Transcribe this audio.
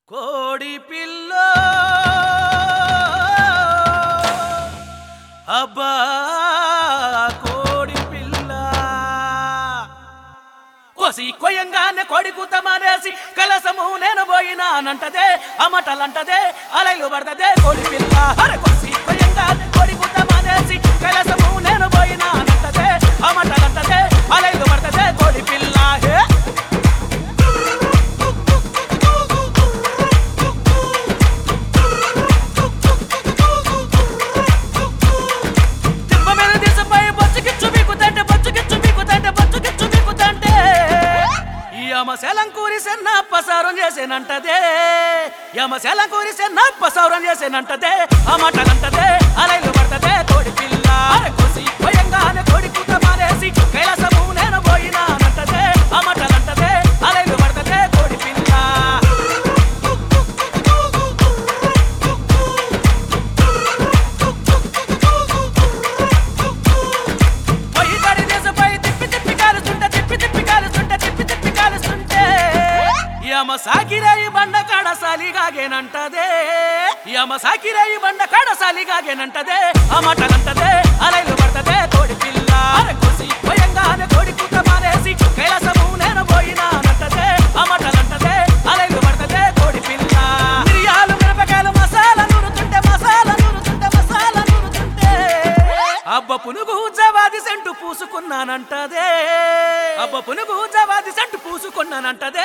కోడి పిల్ల అబ్బా కోడి పిల్ల కోసి కొయ్యంగానే కోడి కూత మానేసి కలసము నేను పోయినానంటదే అమటలంటదే అలైలు పడతదే కోడి పిల్ల అరే కోసి కొయ్యంగానే కోడి కూత మానేసి కలసము నేను పోయినానంటదే అమటలంటదే అలైలు పడతదే కోడి పిల్ల హే దిబ్బ మీద దిశపై బొచ్చుకిచ్చు మీకుతంటే బొచ్చుకిచ్చు మీకుతంటే బొచ్చుకిచ్చు మీకుతంటే ఈ అమ సెలంకూరి సెన్నప్ప సౌరం చేసేనంటదే యమ సెలంకూరి సెన్నప్ప సౌరం చేసేనంటదే ఆ మాటలంటదే అలైలు పడతదే కోడి పిల్ల అరే కోసి భయంగానే కోడి కూత మానేసి కైలాసము నేను పోయినానంటదే ఆ మాటలంటదే అలైలు పడతదే కోడి పిల్ల పొయ్యి తడి దేశపై తిప్పి తిప్పి కాలుస్తుంటే తిప్పి తిప్పి కాలుస్తుంటే తిప్పి తిప్పి కాలుస్తుంటే యమ సాకిరాయి బండ కాడ సాలిగాగేనంటదే యమ సాకిరాయి బండ కాడ సాలిగాగేనంటదే ఆ మాటలంటదే అలైలు పడతదే కోడి పిల్ల అరే కోసి భయంగానే కోడి కూత మానేసి కైలాసము నేను పోయినానంటదే ఆ మాటలంటదే అలైలు పడతదే కోడి పిల్ల మిరియాలు మిరపకాయలు మసాలా నూరుతుంటే మసాలా నూరుతుంటే మసాలా నూరుతుంటే అబ్బ పునుగు జవాది సెంటు పూసుకున్నానంటదే అబ్బ పునుగు జవాది సెంటు పూసుకున్నానంటదే